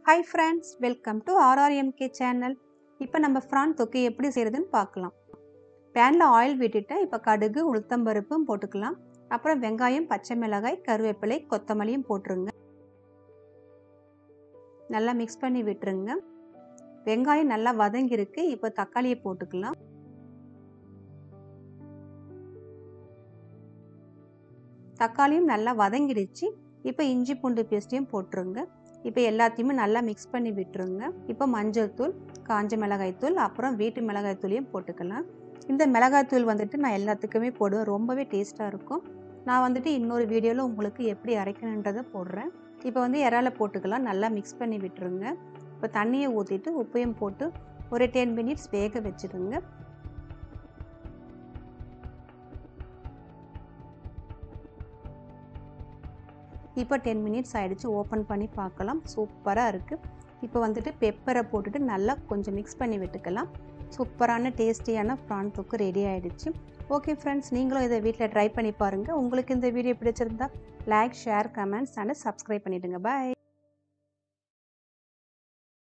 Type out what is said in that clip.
hi friends welcome to RRMK channel இப்போ நம்ம prawn தொக்கு எப்படி செய்கிறதுன்னு பார்க்கலாம் பேனில் ஆயில் விட்டுட்டு இப்போ கடுகு உளுத்தம்பருப்பும் போட்டுக்கலாம் அப்புறம் வெங்காயம் பச்சை மிளகாய் கருவேப்பிலை கொத்தமல்லியும் போட்டுருங்க நல்லா மிக்ஸ் பண்ணி விட்டுருங்க வெங்காயம் நல்லா வதங்கிருக்கு இப்போ தக்காளியை போட்டுக்கலாம் தக்காளியும் நல்லா வதங்கிடுச்சு இப்போ இஞ்சி பூண்டு பேஸ்ட்டையும் போட்டுருங்க இப்போ எல்லாத்தையுமே நல்லா மிக்ஸ் பண்ணி விட்டுருங்க இப்போ மஞ்சள் தூள் காஞ்ச மிளகாய் தூள் அப்புறம் வீட்டு மிளகாய் தூளையும் போட்டுக்கலாம் இந்த மிளகாய் தூள் வந்துட்டு நான் எல்லாத்துக்குமே போடுவேன் ரொம்பவே டேஸ்ட்டாக இருக்கும் நான் வந்துட்டு இன்னொரு வீடியோவில் உங்களுக்கு எப்படி அரைக்கணுன்றதை போடுறேன் இப்போ வந்து இறால போட்டுக்கலாம் நல்லா மிக்ஸ் பண்ணி விட்டுருங்க இப்போ தண்ணியை ஊற்றிட்டு உப்பையும் போட்டு ஒரு டென் மினிட்ஸ் வேக வச்சுருங்க இப்போ டென் மினிட்ஸ் ஆகிடுச்சு ஓப்பன் பண்ணி பார்க்கலாம் சூப்பராக இருக்குது இப்போ வந்துட்டு பெப்பரை போட்டுட்டு நல்லா கொஞ்சம் மிக்ஸ் பண்ணி விட்டுக்கலாம் சூப்பரான டேஸ்டியான ப்ரான் தொக்கு ரெடி ஆகிடுச்சு ஓகே ஃப்ரெண்ட்ஸ் நீங்களும் இதை வீட்டில் ட்ரை பண்ணி பாருங்கள் உங்களுக்கு இந்த வீடியோ பிடிச்சிருந்தா like share comments and subscribe பண்ணிவிடுங்க பாய்